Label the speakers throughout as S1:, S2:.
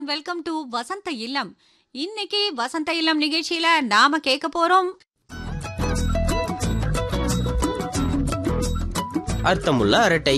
S1: Welcome to வசந்த இல்லம் இன்னைக்கு வசந்த இல்லம் நிகழ்ச்சியில நாம கேட்க போறோம்
S2: அர்த்தமுள்ள அரட்டை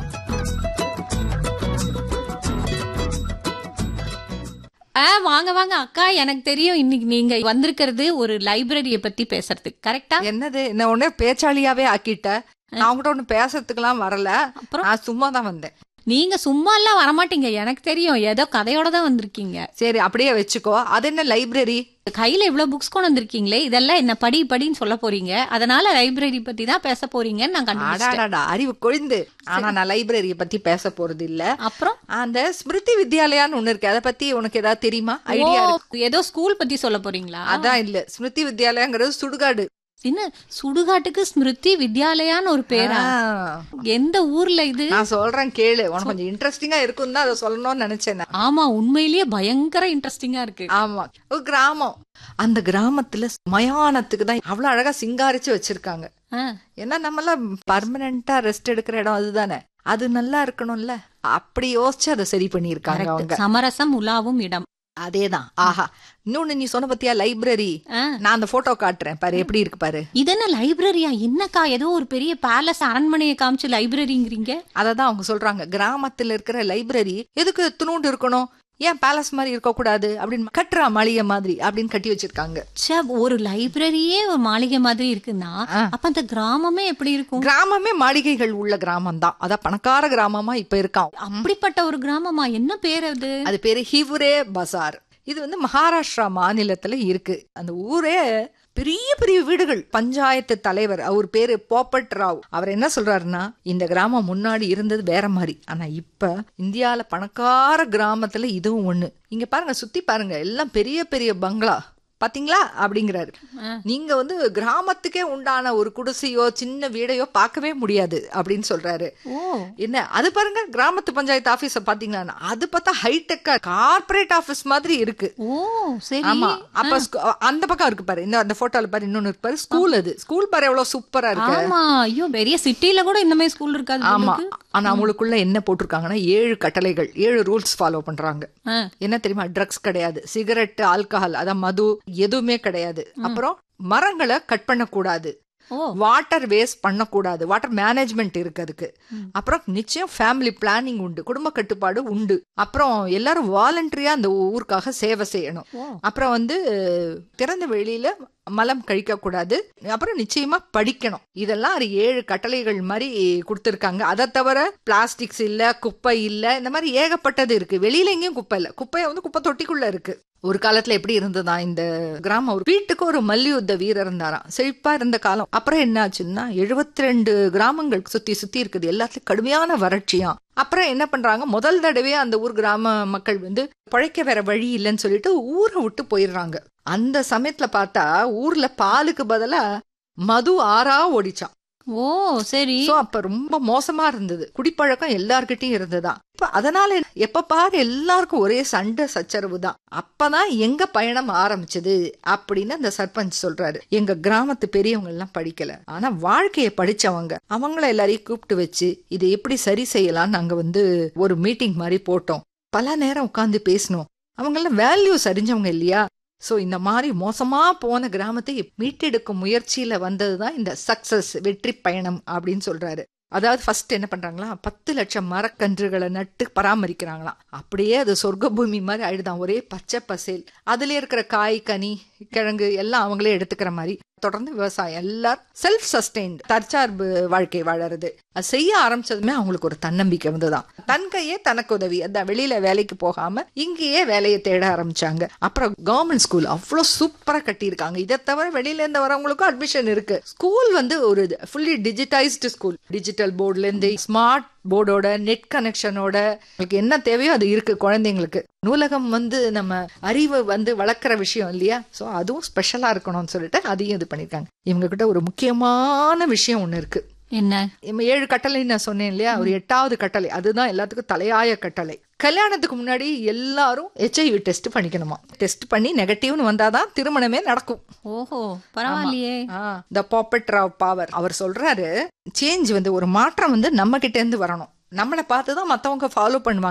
S1: ஆ வாங்க வாங்க அக்கா எனக்கு தெரியும் இன்னைக்கு நீங்க வந்திருக்கிறது ஒரு லைப்ரரிய பத்தி பேசுறதுக்கு கரெக்டா
S3: என்னது என்ன உடனே பேச்சாளியாவே ஆக்கிட்ட நான் உங்ககிட்ட ஒண்ணு பேசுறதுக்கெல்லாம் வரல
S1: அப்புறம்
S3: நான் சும்மா தான் வந்தேன்
S1: நீங்க சும்மா எல்லாம் வரமாட்டீங்க எனக்கு தெரியும் ஏதோ கதையோட தான் வந்திருக்கீங்க
S3: சரி அப்படியே வச்சுக்கோ அது என்ன லைப்ரரி
S1: கையில இவ்வளவு புக்ஸ் கொண்டு வந்திருக்கீங்களே இதெல்லாம் என்ன படி படின்னு சொல்ல போறீங்க அதனால லைப்ரரி பத்தி தான் பேச போறீங்கன்னு நான் கண்டுபிடிச்சேன்
S3: அடாடாடா அறிவு கொழுந்து ஆனா நான் லைப்ரரிய பத்தி பேச போறது இல்ல
S1: அப்புறம்
S3: அந்த ஸ்மிருதி வித்யாலயான்னு ஒண்ணு இருக்கு அதை பத்தி உனக்கு ஏதாவது தெரியுமா ஐடியா
S1: ஓ,
S3: இருக்கு
S1: ஏதோ ஸ்கூல் பத்தி சொல்ல போறீங்களா
S3: அதான் இல்ல ஸ்மிருதி வித்யாலயாங்கிறது சுடுகாடு
S1: என்ன சுடுகாட்டுக்கு ஸ்மிருதி வித்யாலயான்னு ஒரு பேரா
S3: ஆ.
S1: எந்த ஊர்ல இது
S3: நான் சொல்றேன் கேளு உனக்கு கொஞ்சம் இன்ட்ரெஸ்டிங்கா இருக்கும் தான் அதை சொல்லணும்னு நினைச்சேன் நான்.
S1: ஆமா உண்மையிலேயே பயங்கர இன்ட்ரெஸ்டிங்கா இருக்கு
S3: ஆமா ஒரு கிராமம் அந்த கிராமத்துல மயானத்துக்கு தான் அவ்வளவு அழகா சிங்காரிச்சு வச்சிருக்காங்க
S1: ஆ,
S3: ஏன்னா நம்மளாம் பர்மனண்டா ரெஸ்ட் எடுக்கிற இடம் அதுதானே அது நல்லா இருக்கணும்ல அப்படி யோசிச்சு அதை சரி பண்ணிருக்காங்க
S1: correct.
S3: அவங்க
S1: சமரசம் உலாவும் இடம்
S3: அதேதான் ஆஹா இன்னொன்னு நீ சொன்ன பத்தியா லைப்ரரி
S1: ஆ,
S3: நான் அந்த போட்டோ காட்டுறேன் பாரு எப்படி இருக்கு பாரு
S1: இது என்ன லைப்ரரியா என்னக்கா ஏதோ ஒரு பெரிய பேலஸ் அரண்மனையை காமிச்சு லைப்ரரிங்கிறீங்க
S3: அததான் அவங்க சொல்றாங்க கிராமத்துல இருக்கிற லைப்ரரி எதுக்கு துணுண்டு இருக்கணும் ஏன் பேலஸ் மாதிரி இருக்க கூடாது அப்படின்னு கட்டுறா மாளிகை மாதிரி அப்படின்னு கட்டி வச்சிருக்காங்க
S1: ச்சே, ஒரு லைப்ரரியே ஒரு மாளிகை மாதிரி இருக்குன்னா
S3: ஆ.
S1: அப்ப அந்த கிராமமே எப்படி இருக்கும்
S3: கிராமமே மாளிகைகள் உள்ள கிராமம் தான் அதான் பணக்கார கிராமமா இப்ப இருக்கான்
S1: அப்படிப்பட்ட ஒரு கிராமமா என்ன பேர் அது
S3: அது பேரு ஹிவ்ரே பசார் இது வந்து மகாராஷ்டிரா மாநிலத்துல இருக்கு அந்த ஊரே பெரிய பெரிய வீடுகள் பஞ்சாயத்து தலைவர் அவர் பேரு போப்பட் ராவ் அவர் என்ன சொல்றாருன்னா இந்த கிராமம் முன்னாடி இருந்தது வேற மாதிரி ஆனா இப்ப இந்தியால பணக்கார கிராமத்துல இதுவும் ஒண்ணு இங்க பாருங்க சுத்தி பாருங்க எல்லாம் பெரிய பெரிய பங்களா பாத்தீங்களா அப்படிங்கிறாரு
S1: ஆ.
S3: நீங்க வந்து கிராமத்துக்கே உண்டான ஒரு குடிசையோ சின்ன வீடையோ பார்க்கவே முடியாது அப்படின்னு சொல்றாரு
S1: ஓ
S3: என்ன அது பாருங்க கிராமத்து பஞ்சாயத்து ஆபீஸ பாத்தீங்களா அது பார்த்தா ஹைடெக்கா கார்ப்பரேட் ஆபீஸ் மாதிரி இருக்கு
S1: ஓ சரி
S3: ஆமா அப்ப ஸ்கூ- அந்த பக்கம் இருக்கு பாரு இந்த அந்த போட்டோல பாரு இன்னொன்னு இருக்கு பாரு ஸ்கூல் அது ஸ்கூல் பாரு எவ்வளவு சூப்பரா இருக்கு
S1: ஆமா ஐயோ பெரிய சிட்டில கூட இந்த மாதிரி ஸ்கூல் இருக்காது போல
S3: ஆமா
S1: இருக்கு.
S3: ஆனா அவங்களுக்குள்ள என்ன போட்டிருக்காங்கன்னா ஏழு கட்டளைகள் ஏழு ரூல்ஸ் ஃபாலோ பண்றாங்க
S1: ஆ.
S3: என்ன தெரியுமா ட்ரக்ஸ் கிடையாது சிகரெட் ஆல்கஹால் அதான் மது எதுவுமே கிடையாது அப்புறம் மரங்களை கட் பண்ணக்கூடாது
S1: ஓ
S3: வாட்டர் வேஸ்ட் பண்ணக்கூடாது வாட்டர் மேனேஜ்மெண்ட் இருக்கு அதுக்கு அப்புறம் நிச்சயம் ஃபேமிலி பிளானிங் உண்டு குடும்ப கட்டுப்பாடு உண்டு அப்புறம் எல்லாரும் வாலண்டரியா அந்த ஊருக்காக சேவை செய்யணும்
S1: ஓ.
S3: அப்புறம் வந்து திறந்த வெளியில மலம் கழிக்க கூடாது அப்புறம் நிச்சயமா படிக்கணும் இதெல்லாம் ஒரு ஏழு கட்டளைகள் மாதிரி கொடுத்துருக்காங்க அதை தவிர பிளாஸ்டிக்ஸ் இல்ல குப்பை இல்ல இந்த மாதிரி ஏகப்பட்டது இருக்கு வெளியில எங்கேயும் குப்பை இல்ல குப்பையை வந்து குப்பை தொட்டிக்குள்ள இருக்கு ஒரு காலத்துல எப்படி இருந்ததா இந்த கிராமம் ஒரு வீட்டுக்கு ஒரு மல்யுத்த வீரர் இருந்தாராம் செழிப்பா இருந்த காலம் அப்புறம் என்ன ஆச்சுன்னா எழுபத்தி ரெண்டு கிராமங்கள் சுத்தி சுத்தி இருக்குது எல்லாத்துலயும் கடுமையான வறட்சியாம் அப்புறம் என்ன பண்றாங்க முதல் தடவையா அந்த ஊர் கிராம மக்கள் வந்து பழைக்க வேற வழி இல்லைன்னு சொல்லிட்டு ஊரை விட்டு போயிடுறாங்க அந்த சமயத்துல பார்த்தா ஊர்ல பாலுக்கு பதிலா மது ஆறா ஓடிச்சான்
S1: ஓ சரி
S3: சோ அப்ப ரொம்ப மோசமா இருந்தது குடிப்பழக்கம் எல்லார்கிட்டயும் இருந்ததுதான் இப்ப அதனால என்ன? எப்ப பாரு எல்லாருக்கும் ஒரே சண்டை சச்சரவு தான் அப்பதான் எங்க பயணம் ஆரம்பிச்சது அப்படின்னு அந்த சர்பஞ்ச் சொல்றாரு எங்க கிராமத்து பெரியவங்க எல்லாம் படிக்கல ஆனா வாழ்க்கைய படிச்சவங்க அவங்கள எல்லாரையும் கூப்பிட்டு வச்சு இதை எப்படி சரி செய்யலாம்னு நாங்க வந்து ஒரு மீட்டிங் மாதிரி போட்டோம் பல நேரம் உட்கார்ந்து பேசணும் அவங்க எல்லாம் வேல்யூஸ் அறிஞ்சவங்க இல்லையா சோ இந்த மாதிரி மோசமா போன கிராமத்தை மீட்டெடுக்கும் முயற்சியில வந்ததுதான் இந்த சக்சஸ் வெற்றி பயணம் அப்படின்னு சொல்றாரு அதாவது ஃபர்ஸ்ட் என்ன பண்றாங்களா பத்து லட்சம் மரக்கன்றுகளை நட்டு பராமரிக்கிறாங்களாம் அப்படியே அது சொர்க்க பூமி மாதிரி ஆயிடுதான் ஒரே பச்சை பசேல் அதுல இருக்கிற காய் கனி கிழங்கு எல்லாம் அவங்களே எடுத்துக்கிற மாதிரி தொடர்ந்து விவசாயம் எல்லாரும் செல்ஃப் சஸ்டெயின்ட் தற்சார்பு வாழ்க்கை வாழறது அது செய்ய ஆரம்பிச்சதுமே அவங்களுக்கு ஒரு தன்னம்பிக்கை வந்துதான் தன் கையே தனக்கு உதவி அதான் வெளியில வேலைக்கு போகாம இங்கேயே வேலையை தேட ஆரம்பிச்சாங்க அப்புறம் கவர்மெண்ட் ஸ்கூல் அவ்வளவு சூப்பரா கட்டியிருக்காங்க இதை தவிர வெளியில இருந்து வரவங்களுக்கும் அட்மிஷன் இருக்கு ஸ்கூல் வந்து ஒரு ஃபுல்லி டிஜிட்டைஸ்டு ஸ்கூல் டிஜிட்டல் போர்டுல இருந்து ஸ்மார்ட் போர்டோட நெட் கனெக்ஷனோட உங்களுக்கு என்ன தேவையோ அது இருக்கு குழந்தைங்களுக்கு நூலகம் வந்து நம்ம அறிவு வந்து வளர்க்குற விஷயம் இல்லையா சோ அதுவும் ஸ்பெஷலா இருக்கணும்னு சொல்லிட்டு அதையும் இது பண்ணிருக்காங்க இவங்க கிட்ட ஒரு முக்கியமான விஷயம் ஒண்ணு இருக்கு
S1: என்ன
S3: இம்ம ஏழு கட்டளை நான் சொன்னேன் இல்லையா ஒரு எட்டாவது கட்டளை அதுதான் எல்லாத்துக்கும் தலையாய கட்டளை கல்யாணத்துக்கு முன்னாடி எல்லாரும் ஹெச்ஐவி டெஸ்ட் பண்ணிக்கணுமா டெஸ்ட் பண்ணி நெகட்டிவ்னு வந்தாதான் திருமணமே நடக்கும்
S1: ஓஹோ பரவாயில்லையே
S3: த பாப்பட் ராவ் பவர் அவர் சொல்றாரு சேஞ்ச் வந்து ஒரு மாற்றம் வந்து நம்ம கிட்ட இருந்து வரணும் நம்மளை பார்த்து தான் மத்தவங்க ஃபாலோ பண்ணுவாங்க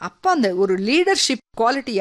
S3: அப்ப அந்த ஒரு லீடர்ஷிப் குவாலிட்டி